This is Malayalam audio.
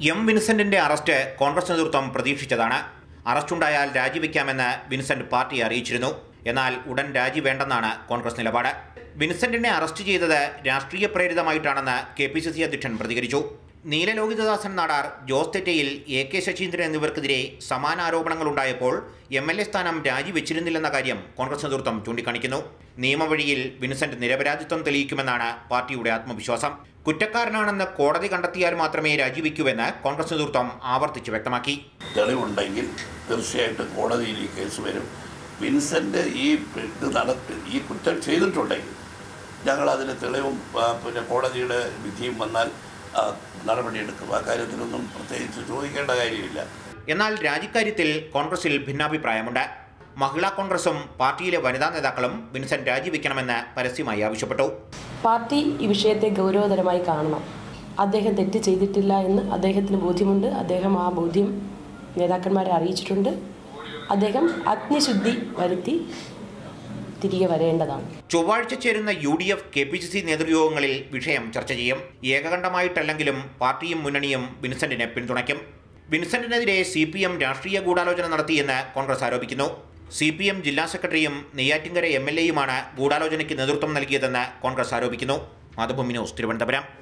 എം വിൻസെന്റിന്റെ അറസ്റ്റ് കോൺഗ്രസ് നേതൃത്വം പ്രതീക്ഷിച്ചതാണ് അറസ്റ്റുണ്ടായാൽ രാജിവെക്കാമെന്ന് വിൻസെന്റ് പാർട്ടിയെ അറിയിച്ചിരുന്നു എന്നാൽ ഉടൻ രാജി വേണ്ടെന്നാണ് കോൺഗ്രസ് നിലപാട് വിൻസെന്റിനെ അറസ്റ്റ് ചെയ്തത് രാഷ്ട്രീയ പ്രേരിതമായിട്ടാണെന്ന് കെ പി സി സി അധ്യക്ഷൻ പ്രതികരിച്ചു നീലലോഹിതദാസൻ നാടാർ ജോസ് തെറ്റയിൽ എ കെ ശശീന്ദ്രൻ എന്നിവർക്കെതിരെ സമാന ആരോപണങ്ങൾ ഉണ്ടായപ്പോൾ എം എൽ എ സ്ഥാനം രാജിവെച്ചിരുന്നില്ലെന്ന കാര്യം കോൺഗ്രസ് നേതൃത്വം ചൂണ്ടിക്കാണിക്കുന്നു നിയമവഴിയിൽ വിൻസെന്റ് നിരപരാധിത്വം തെളിയിക്കുമെന്നാണ് പാർട്ടിയുടെ ആത്മവിശ്വാസം കുറ്റക്കാരനാണെന്ന് കോടതി കണ്ടെത്തിയാൽ മാത്രമേ രാജിവെക്കൂവെന്ന് കോൺഗ്രസ് നേതൃത്വം ആവർത്തിച്ച് വ്യക്തമാക്കി തെളിവുണ്ടെങ്കിൽ തീർച്ചയായിട്ടും കോടതിയിൽ ഈ കേസ് വരും വിൻസെൻ്റ് ഈ ഇത് നടത്തി ഈ കുറ്റം ചെയ്തിട്ടുണ്ടെങ്കിൽ ഞങ്ങൾ അതിന് തെളിവും ആ, പിന്നെ കോടതിയുടെ വിധിയും വന്നാൽ ആ, നടപടിയെടുക്കും ആ കാര്യത്തിലൊന്നും പ്രത്യേകിച്ച് ചോദിക്കേണ്ട കാര്യമില്ല എന്നാൽ രാജിക്കാര്യത്തിൽ കോൺഗ്രസിൽ ഭിന്നാഭിപ്രായമുണ്ട് മഹിളാ കോൺഗ്രസും പാർട്ടിയിലെ വനിതാ നേതാക്കളും വിൻസെന്റ് രാജിവെക്കണമെന്ന് പരസ്യമായി ആവശ്യപ്പെട്ടു പാർട്ടി ഈ വിഷയത്തെ ഗൗരവതരമായി കാണണം അദ്ദേഹം തെറ്റ് ചെയ്തിട്ടില്ല എന്ന് അദ്ദേഹത്തിന് ബോധ്യമുണ്ട് അദ്ദേഹം ആ ബോധ്യം നേതാക്കന്മാരെ അറിയിച്ചിട്ടുണ്ട് അദ്ദേഹം അഗ്നിശുദ്ധി വരുത്തി തിരികെ വരേണ്ടതാണ് ചൊവ്വാഴ്ച ചേരുന്ന U D F K P C C നേതൃയോഗങ്ങളിൽ വിഷയം ചർച്ച ചെയ്യും ഏകകണ്ഠമായിട്ടല്ലെങ്കിലും പാർട്ടിയും മുന്നണിയും വിൻസെന്റിനെ പിന്തുണയ്ക്കും വിൻസെന്റിനെതിരെ സി പി എം രാഷ്ട്രീയ ഗൂഢാലോചന നടത്തിയെന്ന് കോൺഗ്രസ് ആരോപിക്കുന്നു സി പി എം ജില്ലാ സെക്രട്ടറിയും നെയ്യാറ്റിങ്കര എം എൽ എയുമാണ് ഗൂഢാലോചനയ്ക്ക് നേതൃത്വം നൽകിയതെന്ന് കോൺഗ്രസ് ആരോപിക്കുന്നു മാതൃഭൂമി ന്യൂസ് തിരുവനന്തപുരം